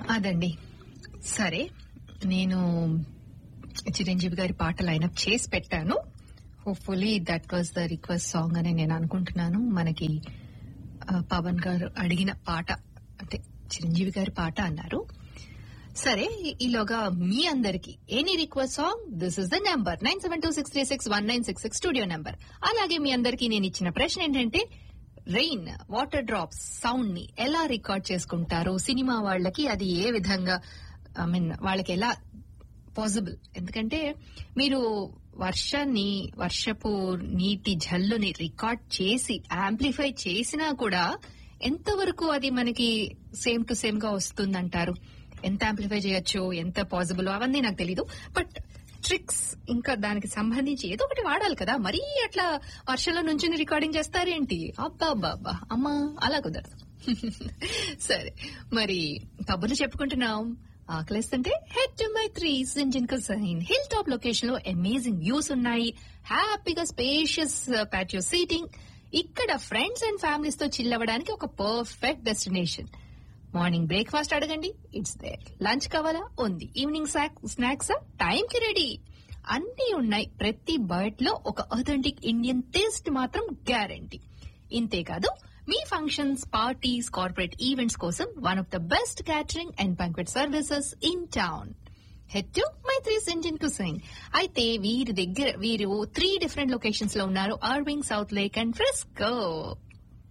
అదండి సరే నేను చిరంజీవి గారి పాట లైనప్ చేసి పెట్టాను hopefully that was the request song అని నేను అనుకుంటున్నాను మనకి ఆ, పవన్ గారు అడిగిన పాట అంటే చిరంజీవి గారి పాట అన్నారు సరే ఈ- ఈలోగా మీ అందరికి any request song this is the number nine seven two six three six one nine six six studio number అలాగే మీ అందరికి నేను ఇచ్చిన ప్రశ్న ఏంటంటే రెయిన్ వాటర్ డ్రాప్స్ సౌండ్ ని ఎలా రికార్డ్ చేసుకుంటారు సినిమా వాళ్ళకి అది ఏ విధంగా ఐ మీన్ వాళ్ళకి ఎలా పాసిబుల్ ఎందుకంటే మీరు వర్షాన్ని వర్షపు నీటి జల్లుని రికార్డ్ చేసి యాంప్లిఫై చేసినా కూడా ఎంతవరకు అది మనకి సేమ్ టు సేమ్ గా వస్తుందంటారు ఎంత యాంప్లిఫై చేయొచ్చు ఎంత పాసిబుల్ అవన్నీ నాకు తెలీదు బట్ ట్రిక్స్ ఇంకా దానికి సంబంధించి ఏదో ఒకటి వాడాలి కదా మరీ అట్లా వర్షంలో నుంచి రికార్డింగ్ చేస్తారేంటి అబ్బా అబ్బా అబ్బా అమ్మా అలా కుదరదు సరే మరి కబుర్లు చెప్పుకుంటున్నాం ఆకలిస్తుంటే head to Maithri's Indian cuisine hill top location లో అమేజింగ్ వ్యూస్ ఉన్నాయి హ్యాపీగా స్పేషియస్ ప్యాటియో సీటింగ్ ఇక్కడ ఫ్రెండ్స్ అండ్ ఫ్యామిలీస్ తో చిల్ అవ్వడానికి ఒక పర్ఫెక్ట్ డెస్టినేషన్ మార్నింగ్ బ్రేక్ఫాస్ట్ అడగండి ఇట్స్ దేర్ లంచ్ కావాలా ఉంది ఈవినింగ్ స్నాక్స్ టైం కి రెడీ అన్ని ఉన్నాయి ప్రతి బర్డ్ లో ఒక అథెంటిక్ ఇండియన్ టేస్ట్ మాత్రం గ్యారంటీ ఇంతేకాదు మీ ఫంక్షన్స్ పార్టీస్ కార్పొరేట్ ఈవెంట్స్ కోసం one of the best catering and banquet services in town head to Maithri's Indian cuisine అయితే వీరి దగ్గర వీరు త్రీ డిఫరెంట్ లొకేషన్స్ లో ఉన్నారు Irving Southlake and Frisco